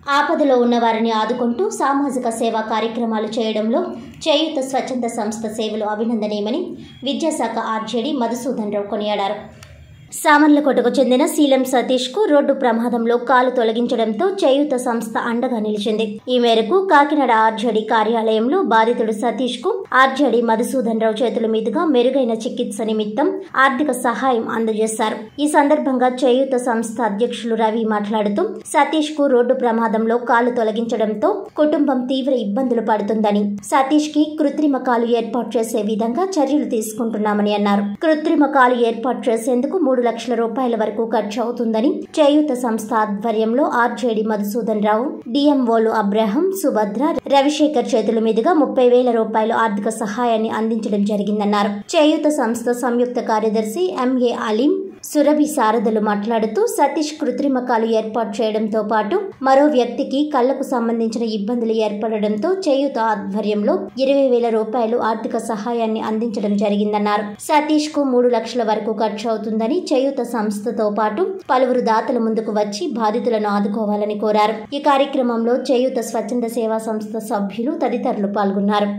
ఆపదలో ఉన్న వారిని ఆదుకుంటూ సామాజిక సేవా కార్యక్రమాలు చేయడంలో చేయూత స్వచ్ఛంద సంస్థ సేవలు అభినందనీయమని విద్యాశాఖ ఆర్జేడీ మధుసూదన్ రావు కొనియాడారు సామర్లకోటకు చెందిన శీలం సతీష్ కు రోడ్డు ప్రమాదంలో కాలు తొలగించడంతో చేయూత సంస్థ అండగా నిలిచింది ఈ మేరకు కాకినాడ ఆర్జేడీ కార్యాలయంలో బాధితుడు సతీష్ కు ఆర్జేడీ మధుసూదన్ రావు చేతుల మీదుగా మెరుగైన చికిత్స నిమిత్తం ఆర్థిక సహాయం అందజేశారు ఈ సందర్భంగా చేయూత సంస్థ అధ్యక్షులు రవి మాట్లాడుతూ సతీష్ కు రోడ్డు ప్రమాదంలో కాలు తొలగించడంతో కుటుంబం తీవ్ర ఇబ్బందులు పడుతుందని సతీష్ కి కృత్రిమ కాలు ఏర్పాటు చేసే విధంగా చర్యలు తీసుకుంటున్నామని అన్నారు కృత్రిమ కాలు ఏర్పాటు చేసేందుకు మూడు లక్షల రూపాయల వరకు ఖర్చు అవుతుందని చేయూత సంస్థ ఆధ్వర్యంలో ఆర్జేడి మధుసూదన్ రావు డిఎంఓలు అబ్రహం సుభద్ర రవిశేఖర్ చేతుల మీదుగా ముప్పై వేల రూపాయలు ఆర్థిక సహాయాన్ని అందించడం జరిగిందన్నారు చేయూత సంస్థ సంయుక్త కార్యదర్శి ఎంఏ అలీం సురభి శారదలు మాట్లాడుతూ సతీష్ కృత్రిమ కాలు ఏర్పాటు చేయడంతో పాటు మరో వ్యక్తికి కళ్లకు సంబంధించిన ఇబ్బందులు ఏర్పడడంతో చేయూత ఆధ్వర్యంలో ఇరవై వేల రూపాయలు ఆర్థిక సహాయాన్ని అందించడం జరిగిందన్నారు సతీష్ కు మూడు లక్షల వరకు ఖర్చు అవుతుందని చేయూత సంస్థతో పాటు పలువురు దాతల ముందుకు వచ్చి బాధితులను ఆదుకోవాలని కోరారు ఈ కార్యక్రమంలో చేయూత స్వచ్ఛంద సేవా సంస్థ సభ్యులు తదితరులు పాల్గొన్నారు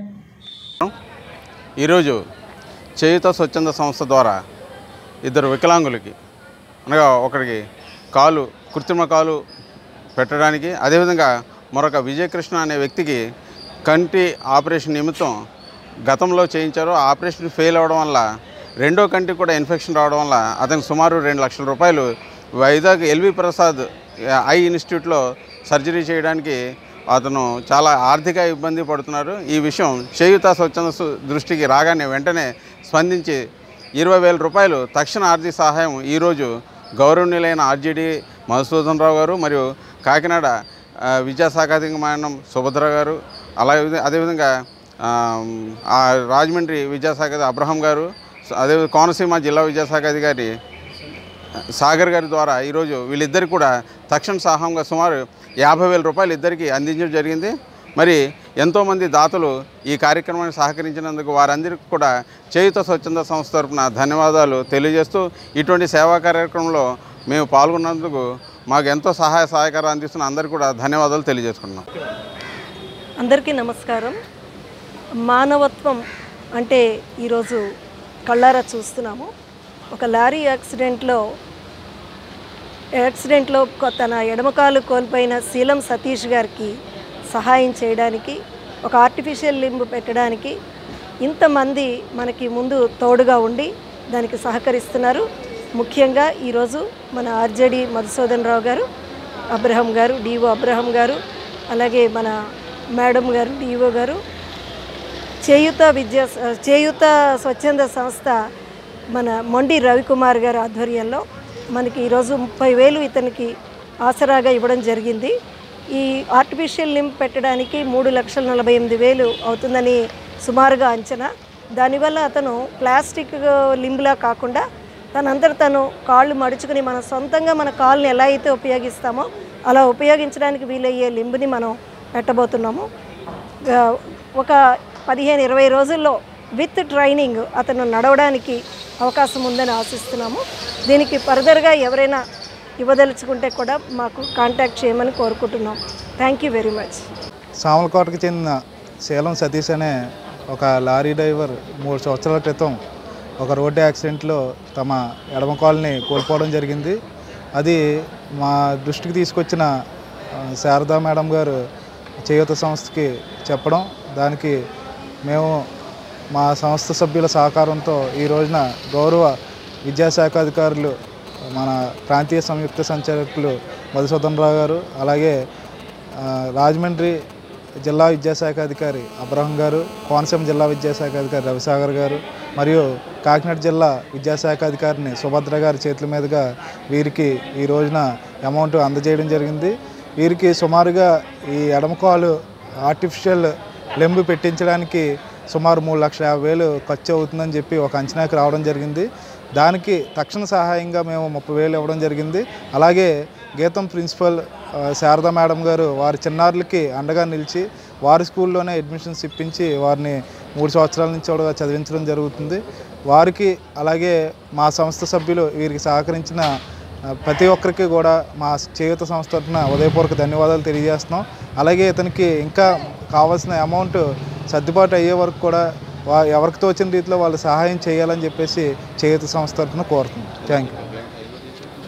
ఈరోజు చేయుత స్వచ్ఛంద సంస్థ ద్వారా ఇద్దరు వికలాంగులకి అనగా ఒకరికి కాలు కృత్రిమ కాలు పెట్టడానికి అదేవిధంగా మరొక విజయకృష్ణ అనే వ్యక్తికి కంటి ఆపరేషన్ నిమిత్తం గతంలో చేయించారు ఆ ఆపరేషన్ ఫెయిల్ అవ్వడం వల్ల రెండో కంటికి కూడా ఇన్ఫెక్షన్ రావడం వల్ల అతనికి సుమారు రెండు లక్షల రూపాయలు వైజాగ్ ఎల్వి ప్రసాద్ ఐ ఇన్స్టిట్యూట్లో సర్జరీ చేయడానికి అతను చాలా ఆర్థిక ఇబ్బంది పడుతున్నారు ఈ విషయం చేయుత స్వచ్ఛంద సు- దృష్టికి రాగానే వెంటనే స్పందించి ఇరవై వేల రూపాయలు తక్షణ ఆర్థిక సహాయం ఈరోజు గౌరవనీయులైన ఆర్జేడీ మధుసూదన్ రావు గారు మరియు కాకినాడ ఆ, విద్యాశాఖాధికమానం సుభద్ర గారు అలాగే అదేవిధంగా ఆ, ఆ రాజమండ్రి విద్యాశాఖ అబ్రహం గారు అదే కోనసీమ జిల్లా విద్యాశాఖ అధికారి సాగర్ గారి ద్వారా ఈరోజు వీళ్ళిద్దరికి కూడా తక్షణ సహాయంగా సుమారు యాభై వేల రూపాయలు ఇద్దరికి అందించడం జరిగింది మరి ఎంతోమంది దాతలు ఈ కార్యక్రమాన్ని సహకరించినందుకు వారందరికీ కూడా చేయుత స్వచ్ఛంద సంస్థ తరపున ధన్యవాదాలు తెలియజేస్తూ ఇటువంటి సేవా కార్యక్రమంలో మేము పాల్గొన్నందుకు మాకు ఎంతో సహాయ సహకారం అందిస్తున్న అందరికీ కూడా ధన్యవాదాలు తెలియజేసుకుంటున్నాం అందరికీ నమస్కారం మానవత్వం అంటే ఈరోజు కళ్ళారా చూస్తున్నాము ఒక లారీ యాక్సిడెంట్లో యాక్సిడెంట్లో కొ- తన ఎడమకాలు కోల్పోయిన శీలం సతీష్ గారికి సహాయం చేయడానికి ఒక ఆర్టిఫిషియల్ లింబ్ పెట్టడానికి ఇంతమంది మనకి ముందు తోడుగా ఉండి దానికి సహకరిస్తున్నారు ముఖ్యంగా ఈరోజు మన ఆర్జేడి మధుసూదన్ రావు గారు అబ్రహం గారు డిఓ అబ్రహం గారు అలాగే మన మేడం గారు డిఓ గారు చేయుత విద్యా చేయుత స్వచ్ఛంద సంస్థ మన మొండి రవికుమార్ గారి ఆధ్వర్యంలో మనకి ఈరోజు ముప్పై వేలు ఇతనికి ఆసరాగా ఇవ్వడం జరిగింది ఈ ఆర్టిఫిషియల్ లింప్ పెట్టడానికి మూడు లక్షల నలభై ఎనిమిది వేలు అవుతుందని సుమారుగా అంచనా దానివల్ల అతను ప్లాస్టిక్ లింబ్లా కాకుండా తనంతట తను కాళ్ళు మడుచుకుని మన సొంతంగా మన కాళ్ళని ఎలా అయితే ఉపయోగిస్తామో అలా ఉపయోగించడానికి వీలయ్యే లింబుని మనం పెట్టబోతున్నాము ఆ, ఒక పదిహేను ఇరవై రోజుల్లో విత్ ట్రైనింగ్ అతను నడవడానికి అవకాశం ఉందని ఆశిస్తున్నాము దీనికి ఫర్దర్గా ఎవరైనా ఇవ్వదలుచుకుంటే కూడా మాకు కాంటాక్ట్ చేయమని కోరుకుంటున్నాం థ్యాంక్ యూ వెరీ మచ్ సామలకోటకు చెందిన శీలం సతీష్ అనే ఒక లారీ డ్రైవర్ మూడు సంవత్సరాల క్రితం ఒక రోడ్డు యాక్సిడెంట్లో తమ ఎడమ కాలుని కోల్పోవడం జరిగింది అది మా దృష్టికి తీసుకొచ్చిన ఆ, శారదా మేడం గారు చేయూత సంస్థకి చెప్పడం దానికి మేము మా సంస్థ సభ్యుల సహకారంతో ఈ రోజున గౌరవ విద్యాశాఖ అధికారులు మన ప్రాంతీయ సంయుక్త సంచాలకులు మధుసూదన్ రావు గారు అలాగే ఆ, రాజమండ్రి జిల్లా విద్యాశాఖ అధికారి అబ్రహం గారు కోనసీమ జిల్లా విద్యాశాఖ అధికారి రవిసాగర్ గారు మరియు కాకినాడ జిల్లా విద్యాశాఖ అధికారిని సుభద్ర గారి చేతుల మీదుగా వీరికి ఈ రోజున అమౌంట్ అందజేయడం జరిగింది వీరికి సుమారుగా ఈ ఎడమకాలు ఆర్టిఫిషియల్ లెంబు పెట్టించడానికి సుమారు మూడు లక్షల యాభై వేలు ఖర్చు అవుతుందని చెప్పి ఒక అంచనాకి రావడం జరిగింది దానికి తక్షణ సహాయంగా మేము ముప్పై వేలు ఇవ్వడం జరిగింది అలాగే గీతం ప్రిన్సిపల్ ఆ, శారదా మేడం గారు వారి చిన్నారులకి అండగా నిలిచి వారి స్కూల్లోనే అడ్మిషన్స్ ఇప్పించి వారిని మూడు సంవత్సరాల నుంచి కూడా చదివించడం జరుగుతుంది వారికి అలాగే మా సంస్థ సభ్యులు వీరికి సహకరించిన ఆ, ప్రతి ఒక్కరికి కూడా మా చేయూత సంస్థ తరఫున ఉదయపూర్వక ధన్యవాదాలు తెలియజేస్తున్నాం అలాగే ఇతనికి ఇంకా కావాల్సిన అమౌంట్ సర్దుబాటు అయ్యే వరకు కూడా వా ఎవరికి తోచిన రీతిలో వాళ్ళు సహాయం చేయాలని చెప్పేసి చేయూత సంస్థ తరఫున కోరుతున్నాం థ్యాంక్ యూ